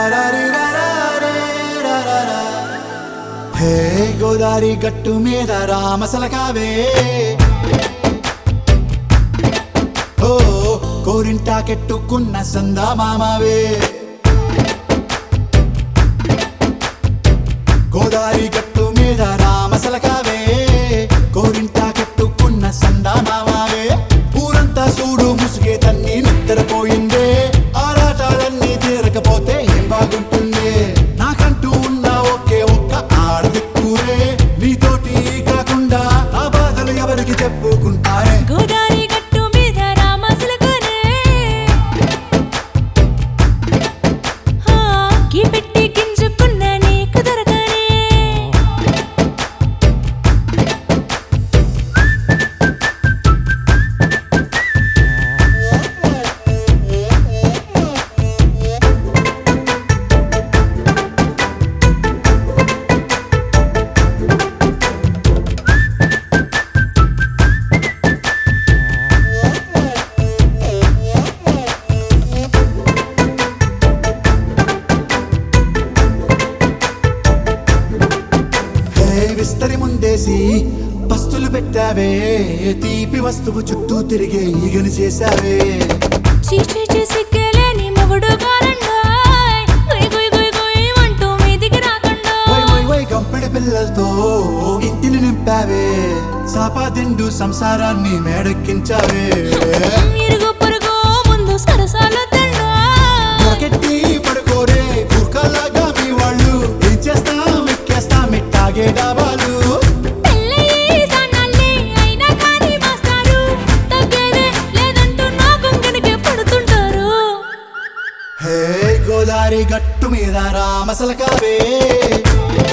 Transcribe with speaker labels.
Speaker 1: హే గోదారి గట్టు మీద రామసలకావే ఓ కోరింటాకెట్టుకున్న సందా మామావే గోదారి గట్టు మీద రామసలకావే కోరింటాకెట్టుకున్న సందా మామావే ఊరంతా చూడు ముసుగే తన్ని నిద్రపోయిందే ఆరాటాలన్నీ తీరకపోతే ఏం బాగుంటుంది నాకంటూ ఉన్న ఒకే ఒక్క ఆడదిక్కురే నీతోటి కాకుండా నా బాధలు ఎవరికి చెప్పుకుంటారే
Speaker 2: గోదారి గట్టు మీద రామసులకునే హా, గీ పెట్టి గింజుకున్న నీకు దొరకనే
Speaker 1: హే విస్తరి ముందేసి పస్తులు పెట్టావే తీపి వస్తువు చుట్టూ తిరిగే ఈగని చేశావే
Speaker 2: చీచీ చేసిక్కేలేని మొగుడు గారండాయ్ గుయ్ గుయ్ గుయ్ గుయ్ అంటూ మీదికి రాకుండా
Speaker 1: వై వై వై గంపెడి పిల్లలతో ఇంటిని నింపావే సాపాదిండు సంసారాన్ని మేడెక్కించావే
Speaker 2: ఇరుగు పొరుగు ముందు సరసాలు తండా
Speaker 1: మొరకెట్టి పడుకోరే కుక్కలాగా మీ వాళ్ళు ఏం చేస్తాం ఎక్కేస్తాం ఇట్టాగే డాబాలు
Speaker 2: పెళ్ళయి సన్నాళ్ళే అయినా కానీ మాస్తారు తగ్గేదే లేదంటూ నా కొంకణకే పడుతుంటారు
Speaker 1: హే గోదారి గట్టు మీద రామసలకావే